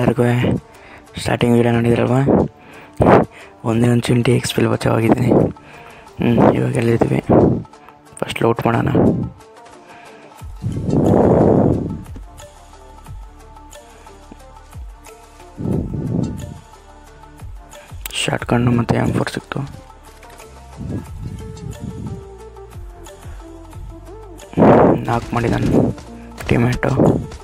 ಎಲ್ಲರಿಗೂ starting video ನೋಡಿದ್ರಲ್ವ ಒಂದೇ ಒಂದು ಚಿಂಟಿ ಎಕ್ಸ್ಪೆಲ್ ಬಚಾವಾಗಿದ್ದೀನಿ ಹ್ಞೂ ಇವಾಗ ಎಲ್ಲಿದ್ದೀವಿ ಫಸ್ಟ್ ಲೋಟ್ ಮಾಡೋಣ ಶಾರ್ಟ್ ಕಣ್ಣು ಮತ್ತು ಎಮ್ ಫೋರ್ ಸಿಕ್ತು ನಾಲ್ಕು ಮಾಡಿದ್ದಾನೆ ಟೀಮೇಟು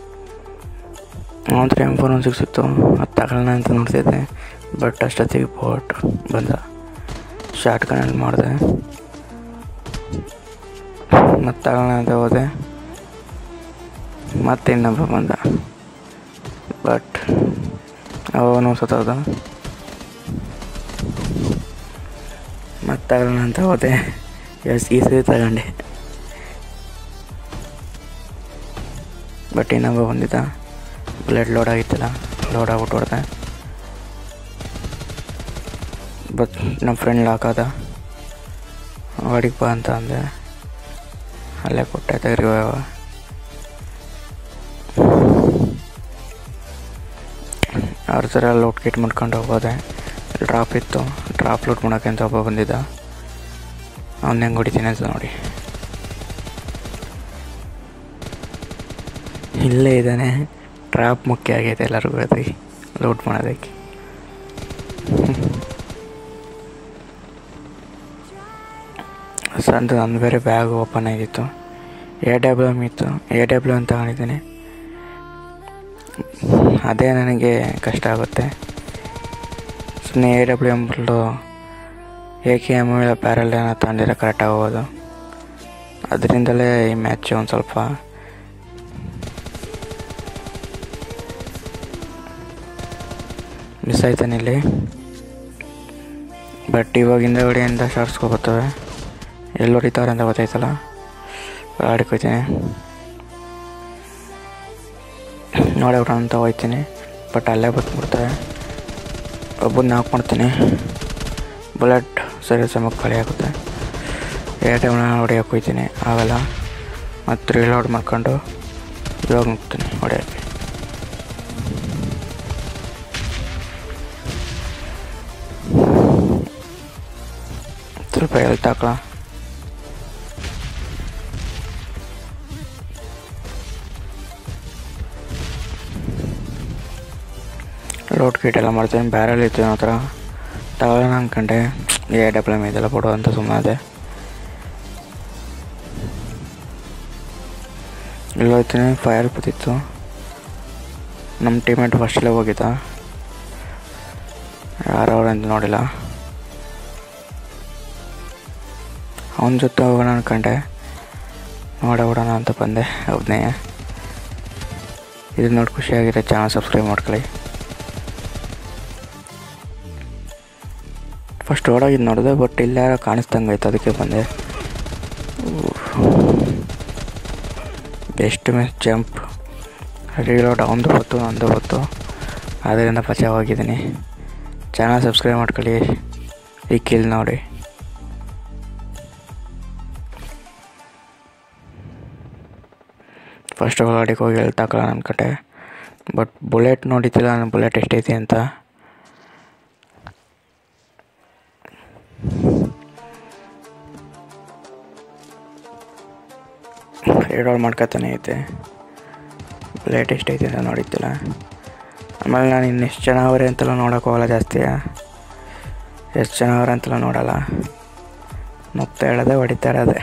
ಅವತ್ರ ಎಮ್ ಫೋರ್ ಒನ್ ಸಿಕ್ಸ್ ಸಿಕ್ತು ಅದು ತಗೊಳ್ಳೋಣ ಅಂತ ನೋಡ್ತಿದ್ದೆ ಬಟ್ ಅಷ್ಟೊತ್ತಿಗೆ ಬೋಟ್ ಬಂದ ಶಾರ್ಟ್ ಕಣ್ಣಲ್ಲಿ ಮಾಡಿದೆ ಮತ್ತು ತಗೊಳ್ಳೋಣ ಅಂತ ಹೋದೆ ಮತ್ತೆ ಇನ್ನೊಬ್ಬ ಬಂದ ಬಟ್ ಅವನು ಸತ್ತೋದ ಮತ್ತೆ ತಗೊಳ್ಳೋಣ ಅಂತ ಹೋದೆ ಎಸ್ ಈ ಸರಿ ತಗೊಂಡೆ ಬಟ್ ಇನ್ನೊಬ್ಬ ಬಂದಿದ್ದ ಬುಲೆಟ್ ಲೋಡ್ ಆಗಿತ್ತಲ್ಲ ಲೋಡ್ ಆಗ್ಬಿಟ್ಟು ಹೊಡೆದೆ ಬಟ್ ನಮ್ಮ ಫ್ರೆಂಡ್ ಲಾಕ್ ಆದ ಹೊಡಿಗೆ ಬಾ ಅಂತ ಅಂದೆ ಅಲ್ಲೇ ಕೊಟ್ಟೆ ತೆಗ್ರಿ ಅವ್ರ ಥರ ಲೋಟ್ ಕಿಟ್ ಮಾಡ್ಕೊಂಡು ಹೋಗೋದೆ ಡ್ರಾಪ್ ಇತ್ತು ಡ್ರಾಪ್ ಲೋಟ್ ಮಾಡೋಕ್ಕೆ ಅಂತ ಒಬ್ಬ ಬಂದಿದ್ದ ಅವ್ನು ಹೆಂಗೆ ಹೊಡಿತೀನಿ ಅಂತ ನೋಡಿ ಇಲ್ಲೇ ಇದ್ದಾನೆ ಟ್ರಾಪ್ ಮುಖ್ಯ ಆಗೈತೆ ಎಲ್ಲರಿಗೂ ಅದಕ್ಕೆ ಲೋಡ್ ಮಾಡೋದಕ್ಕೆ ಸಂತ ನನ್ನ ಬೇರೆ ಬ್ಯಾಗ್ ಓಪನ್ ಆಗಿತ್ತು ಎ ಡಬ್ಲ್ಯೂ ಎಮ್ ಇತ್ತು ಎ ಡಬ್ಲ್ಯೂ ಅಂತ ತಗೊಂಡಿದ್ದೀನಿ ಅದೇ ನನಗೆ ಕಷ್ಟ ಆಗುತ್ತೆ ಸುಮ್ಮನೆ ಎ ಡಬ್ಲ್ಯೂ ಎಮ್ ಬದಲು ಎ ಕೆ ಎಮ್ ಇಲ್ಲ ಪ್ಯಾರಲ್ ಏನೋ ತಗೊಂಡಿದ್ರೆ ಕರೆಕ್ಟಾಗಿ ಹೋಗೋದು ಅದರಿಂದಲೇ ಈ ಮ್ಯಾಚ್ ಒಂದು ಸ್ವಲ್ಪ ಮಿಸ್ ಆಯ್ತಾನೆ ಇಲ್ಲಿ ಬಟ್ ಇವಾಗ ಹಿಂದಗಡೆಯಿಂದ ಶಾರ್ಟ್ಸ್ಕೊ ಬರ್ತವೆ ಎಲ್ಲಿ ಹೊಡಿತಾರೆ ಅಂತ ಗೊತ್ತಾಯ್ತಲ್ಲ ಆಡ್ಕೊತೀನಿ ನೋಡೋಣ ಅಂತ ಹೋಗ್ತೀನಿ ಬಟ್ ಅಲ್ಲೇ ಬಂದ್ಬಿಡ್ತವೆ ಒಬ್ಬನ ನಾಕ್ ಮಾಡ್ತೀನಿ ಬುಲೆಟ್ ಸರಿ ಸಮಕ್ಕೆ ಖಾಲಿ ಆಗುತ್ತೆ ಏ ಟೈಮ್ನ ಹೊಡಿಯೋಕೆ ಹೋಗ್ತೀನಿ ಆಗಲ್ಲ ಮತ್ತು ರೀಲೋಡ್ ಮಾಡ್ಕೊಂಡು ಇವಾಗ ನುಗ್ತೀನಿ ಹೊಡೆಯೋಕ್ಕೆ ಸ್ವಲ್ಪ ಹೆಲ್ತ್ ಹಾಕಳ ಲೋಡ್ ಕಿಟ್ ಎಲ್ಲ ಮಾಡ್ತೀನಿ ಬ್ಯಾರಲ್ ಇತ್ತು ನನ್ನ ಹತ್ರ ತಗೊಳ್ಳೋಣ ಅಂದ್ಕೊಂಡೆ ಎ ಡಬ್ಲ್ಯೂ ಎಮ್ ಇದೆಲ್ಲ ಕೊಡು ಅಂತ ಸುಮ್ಮನೆ ಅದೇ ಇಲ್ಲಿ ಹೋಗ್ತೀನಿ ಫೈರ್ ಕೂತಿತ್ತು ನಮ್ಮ ಟೀಮೇಟ್ ಫಸ್ಟಲ್ಲೇ ಹೋಗಿದ್ದ ಯಾರವ್ರು ಅಂತ ನೋಡಿಲ್ಲ ಅವನ ಜೊತೆ ಹೋಗೋಣ ಅನ್ಕೊಂಡೆ ನೋಡಬಿಡೋಣ ಅಂತ ಬಂದೆ ಒಬ್ಬನೇ ಇದು ನೋಡಿ ಖುಷಿಯಾಗಿರೋ ಚಾನಲ್ ಸಬ್ಸ್ಕ್ರೈಬ್ ಮಾಡ್ಕೊಳ್ಳಿ ಫಸ್ಟ್ ಓಡೋಗಿದ್ದು ನೋಡಿದೆ ಬಟ್ ಇಲ್ಲ ಯಾರೋ ಕಾಣಿಸ್ದಂಗೆ ಆಯ್ತು ಅದಕ್ಕೆ ಬಂದೆ ಬೆಸ್ಟ್ ಮಿಸ್ ಜಂಪ್ ರೀಲೋಡ್ ಅವನದು ಗೊತ್ತು ನಂದು ಗೊತ್ತು ಅದರಿಂದ ಬಚಾವಾಗಿದ್ದೀನಿ ಚಾನಲ್ ಸಬ್ಸ್ಕ್ರೈಬ್ ಮಾಡ್ಕೊಳ್ಳಿ ಈ ಕಿಲ್ ನೋಡಿ ಫಸ್ಟ್ ಗಾಡಿಗೆ ಹೋಗಿ ಎಲ್ಲಿ ತಗೊಳ್ಳೋಣ ಅನ್ಕೊಂಡೆ ಬಟ್ ಬುಲೆಟ್ ನೋಡಿದ್ದಿಲ್ಲ ನಾನು ಬುಲೆಟ್ ಎಷ್ಟೈತಿ ಅಂತ ರೇಡೋಲ್ ಮಾಡ್ಕೊತಾನೆ ಐತೆ ಬುಲೆಟ್ ಎಷ್ಟೈತೆ ಅಂತ ನೋಡಿದ್ದಿಲ್ಲ ಆಮೇಲೆ ನಾನು ಇನ್ನು ಎಷ್ಟು ಜನ ಅವರೇ ಅಂತೆಲ್ಲ ನೋಡೋಕೆ ಹೋಗಲ್ಲ ಜಾಸ್ತಿ ಎಷ್ಟು ಜನ ಅವ್ರೆ ಅಂತೆಲ್ಲ ನೋಡಲ್ಲ ನುಗ್ತಾ ಹೇಳೋದೆ ಹೊಡಿತಾ ಇರೋದೆ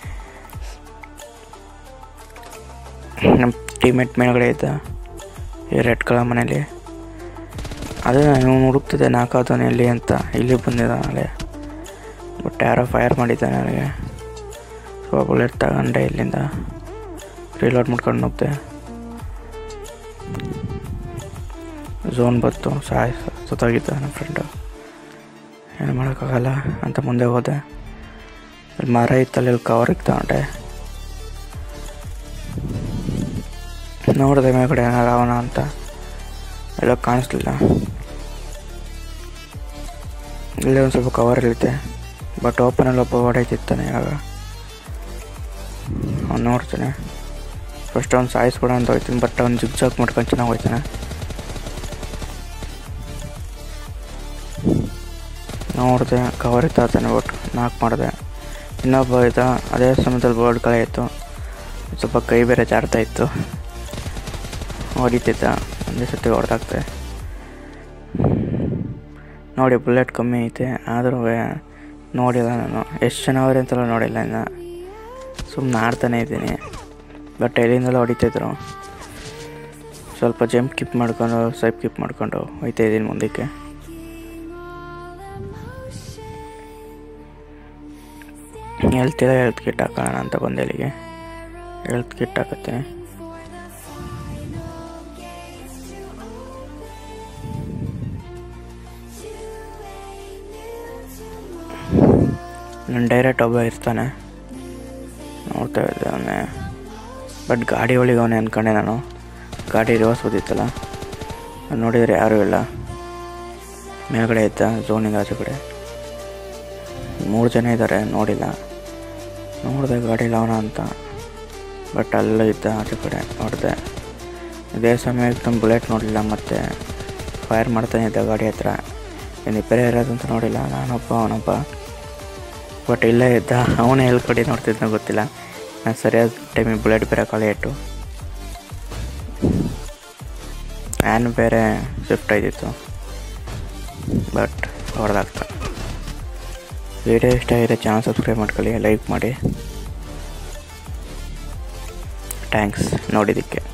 ನಮ್ಮ ಟೀಮೇಟ್ ಮೇಲ್ಗಡೆ ಇದ್ದ ಈ ರೆಡ್ ಕಲರ್ ಮನೇಲಿ ಅದೇ ನಾನು ಹುಡುಕ್ತಿದ್ದೆ ನಾಲ್ಕಾದವನು ಎಲ್ಲಿ ಅಂತ ಇಲ್ಲಿ ಬಂದಿದ್ದ ನಾಳೆ ಬಟ್ ಯಾರೋ ಫೈರ್ ಮಾಡಿದ್ದ ನನಗೆ ಸೊ ಬುಲೆಟ್ ತಗೊಂಡೆ ಇಲ್ಲಿಂದ ರೀಲೋಡ್ ಮಾಡ್ಕೊಂಡು ನುಗ್ದೆ ಝೋನ್ ಬಂತು ಸಾಯ್ ಸತ್ತೋಗಿದ್ದ ನಮ್ಮ ಫ್ರೆಂಡು ಏನು ಮಾಡೋಕ್ಕಾಗಲ್ಲ ಅಂತ ಮುಂದೆ ಹೋದೆ ಅಲ್ಲಿ ಮರ ಇತ್ತಲ್ಲಿ ಇಲ್ಲಿ ಕವರಿಗೆ ತಗೊಂಡೆ ನೋಡಿದೆ ಮೇಲ್ಗಡೆ ಏನಾರ ಅವನ ಅಂತ ಎಲ್ಲ ಕಾಣಿಸ್ಲಿಲ್ಲ ಇಲ್ಲೇ ಒಂದು ಸ್ವಲ್ಪ ಕವರ್ ಇರುತ್ತೆ ಬಟ್ ಓಪನಲ್ಲಿ ಒಬ್ಬ ಹೊಡೆಯುತ್ತಿತ್ತಾನೆ ಆಗ ಅವ್ನು ನೋಡ್ತಾನೆ ಫಸ್ಟ್ ಅವ್ನು ಸಾಯಿಸ್ಬಿಡ ಅಂತ ಹೋಗ್ತೀನಿ ಬಟ್ ಅವ್ನು ಜಿಗ್ ಜಾಗ್ ಮಾಡ್ಕೊಂಡು ಚೆನ್ನಾಗಿ ಹೋಗ್ತಾನೆ ನೋಡಿದೆ ಕವರ್ ಇತ್ತಾನೆ ಒಟ್ಟು ನಾಲ್ಕು ಮಾಡಿದೆ ಇನ್ನೊಬ್ಬ ಇದ್ದ ಅದೇ ಸಮಯದಲ್ಲಿ ಬೋರ್ಡ್ ಕಳೆ ಇತ್ತು ಸ್ವಲ್ಪ ಕೈ ಬೇರೆ ಜಾರ್ತಾ ಇತ್ತು ಹೊಡಿತಿದ್ದ ಒಂದೇ ಸತಿ ಹೊಡೆದಾಗ್ತೆ ನೋಡಿ ಬುಲೆಟ್ ಕಮ್ಮಿ ಐತೆ ಆದರೂ ನೋಡಿಲ್ಲ ನಾನು ಎಷ್ಟು ಜನ ಅವ್ರೆ ಅಂತೆಲ್ಲ ನೋಡಿಲ್ಲ ಇನ್ನು ಸುಮ್ಮನೆ ಆಡ್ತಾನೆ ಇದ್ದೀನಿ ಬಟ್ ಎಲ್ಲಿಂದಲೂ ಹೊಡಿತಿದ್ರು ಸ್ವಲ್ಪ ಜಂಪ್ ಕಿಪ್ ಮಾಡ್ಕೊಂಡು ಸೈಪ್ ಕಿಪ್ ಮಾಡ್ಕೊಂಡು ಹೋಯ್ತಾ ಇದ್ದೀನಿ ಮುಂದಕ್ಕೆ ಹೇಳ್ತಿಲ್ಲ ಹೆಲ್ತ್ ಕಿಟ್ ಹಾಕೋಣ ಅಂತ ಬಂದೆ ಇಲ್ಲಿಗೆ ಹೆಲ್ತ್ ಕಿಟ್ ಹಾಕತ್ತೀನಿ ನನ್ನ ಡೈರೆಕ್ಟ್ ಒಬ್ಬ ಇರ್ತಾನೆ ನೋಡ್ತಾ ಇದ್ದೆ ಅವನೇ ಬಟ್ ಗಾಡಿ ಒಳಗೆ ಅವನೇ ಅಂದ್ಕೊಂಡೆ ನಾನು ಗಾಡಿ ರಿವರ್ಸ್ ಓದಿತ್ತಲ್ಲ ನಾನ್ ನೋಡಿದರೆ ಯಾರೂ ಇಲ್ಲ ಮೇಲ್ಗಡೆ ಇದ್ದ ಝೋನಿಗೆ ಆಚೆ ಕಡೆ ಮೂರು ಜನ ಇದ್ದಾರೆ ನೋಡಿಲ್ಲ ನೋಡಿದೆ ಗಾಡಿಲಿ ಅವನ ಅಂತ ಬಟ್ ಅಲ್ಲೇ ಇದ್ದ ಆಚೆ ಕಡೆ ನೋಡಿದೆ ಇದೇ ಸಮಯಕ್ಕೆ ನಮ್ಮ ಬುಲೆಟ್ ನೋಡಲಿಲ್ಲ ಮತ್ತು ಫೈರ್ ಮಾಡ್ತಾನೆ ಇದ್ದ ಗಾಡಿ ಹತ್ರ ಏನು ಬೇರೆ ಇರೋದಂತ ನೋಡಿಲ್ಲ ನಾನೊಬ್ಬ ಅವನೊಬ್ಬ ಬಟ್ ಇಲ್ಲೇ ಇದ್ದ ಅವನೇ ಎಲ್ಲಿ ಕಡೆ ನೋಡ್ತಿದ್ನೋ ಗೊತ್ತಿಲ್ಲ ನಾನು ಸರಿಯಾದ ಟೈಮಿಗೆ ಬುಲೆಟ್ ಬೇರೆ ಖಾಲಿ ಇಟ್ಟು ಆ್ಯನ್ ಬೇರೆ ಸ್ವಿಫ್ಟ್ ಆಗಿತ್ತು ಬಟ್ ಹೊಡೆದಾಗ್ತ ವಿಡಿಯೋ ಇಷ್ಟ ಆಗಿದೆ ಚಾನಲ್ ಸಬ್ಸ್ಕ್ರೈಬ್ ಮಾಡ್ಕೊಳ್ಳಿ ಲೈಕ್ ಮಾಡಿ ಥ್ಯಾಂಕ್ಸ್ ನೋಡಿದ್ದಕ್ಕೆ